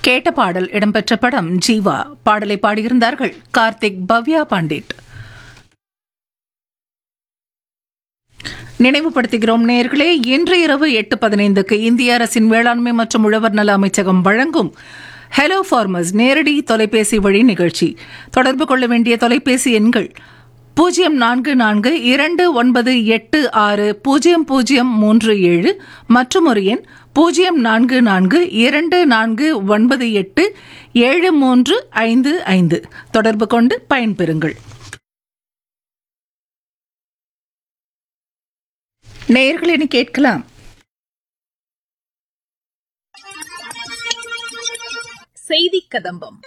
கேட்ட பாடல் இடம்பெற்ற படம் ஜீவா பாடலை பாடியிருந்தார்கள் கார்த்திக் பவ்யா பண்டிட் நினைவுபடுத்துகிறோம் நேர்களே இன்று இரவு எட்டு பதினைந்துக்கு இந்திய அரசின் வேளாண்மை மற்றும் உழவர் நல அமைச்சகம் வழங்கும் ஹலோ ஃபார்மர்ஸ் நேரடி தொலைபேசி வழி நிகழ்ச்சி தொடர்பு கொள்ள வேண்டிய தொலைபேசி எண்கள் பூஜ்ஜியம் நான்கு நான்கு இரண்டு ஒன்பது எட்டு ஆறு பூஜ்ஜியம் பூஜ்ஜியம் மூன்று ஏழு மற்றும் ஒரு எண் பூஜ்ஜியம் நான்கு நான்கு இரண்டு நான்கு ஒன்பது எட்டு ஏழு மூன்று ஐந்து ஐந்து தொடர்பு கொண்டு பயன்பெறுங்கள் நேயர்களினி கேட்கலாம் செய்தி கதம்பம்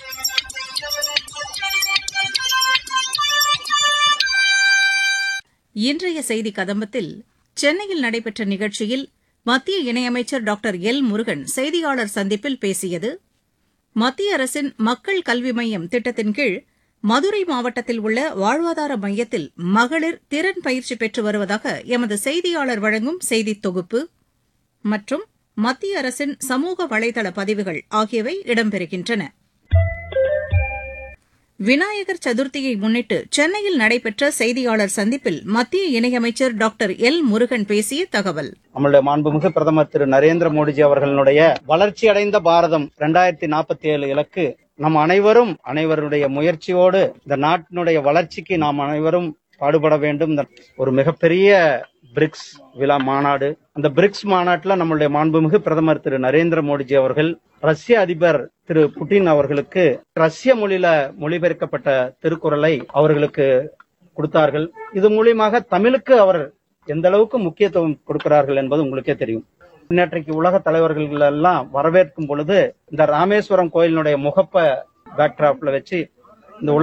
இன்றைய செய்தி கதம்பத்தில் சென்னையில் நடைபெற்ற நிகழ்ச்சியில் மத்திய இணையமைச்சர் டாக்டர் எல் முருகன் செய்தியாளர் சந்திப்பில் பேசியது மத்திய அரசின் மக்கள் கல்வி மையம் திட்டத்தின் கீழ் மதுரை மாவட்டத்தில் உள்ள வாழ்வாதார மையத்தில் மகளிர் திறன் பயிற்சி பெற்று வருவதாக எமது செய்தியாளர் வழங்கும் செய்தித் தொகுப்பு மற்றும் மத்திய அரசின் சமூக வலைதள பதிவுகள் ஆகியவை இடம்பெறுகின்றன விநாயகர் சதுர்த்தியை முன்னிட்டு சென்னையில் நடைபெற்ற செய்தியாளர் சந்திப்பில் மத்திய இணையமைச்சர் டாக்டர் எல் முருகன் பேசிய தகவல் நம்மளுடைய மாண்புமிகு பிரதமர் திரு நரேந்திர மோடிஜி அவர்களுடைய வளர்ச்சி அடைந்த பாரதம் இரண்டாயிரத்தி நாற்பத்தி ஏழு இலக்கு நம் அனைவரும் அனைவருடைய முயற்சியோடு இந்த நாட்டினுடைய வளர்ச்சிக்கு நாம் அனைவரும் பாடுபட வேண்டும் இந்த ஒரு மிகப்பெரிய பிரிக்ஸ் விழா மாநாடு அந்த பிரிக்ஸ் மாநாட்டுல நம்மளுடைய மாண்புமிகு பிரதமர் திரு நரேந்திர மோடிஜி அவர்கள் ரஷ்ய அதிபர் திரு புட்டின் அவர்களுக்கு ரஷ்ய மொழியில மொழிபெயர்க்கப்பட்ட திருக்குறளை அவர்களுக்கு கொடுத்தார்கள் இது மூலியமாக தமிழுக்கு அவர் எந்த அளவுக்கு முக்கியத்துவம் கொடுக்கிறார்கள் என்பது உங்களுக்கே தெரியும் நேற்றைக்கு உலக தலைவர்கள் எல்லாம் வரவேற்கும் பொழுது இந்த ராமேஸ்வரம் கோயிலினுடைய முகப்ப பேக்டிராப்ல வச்சு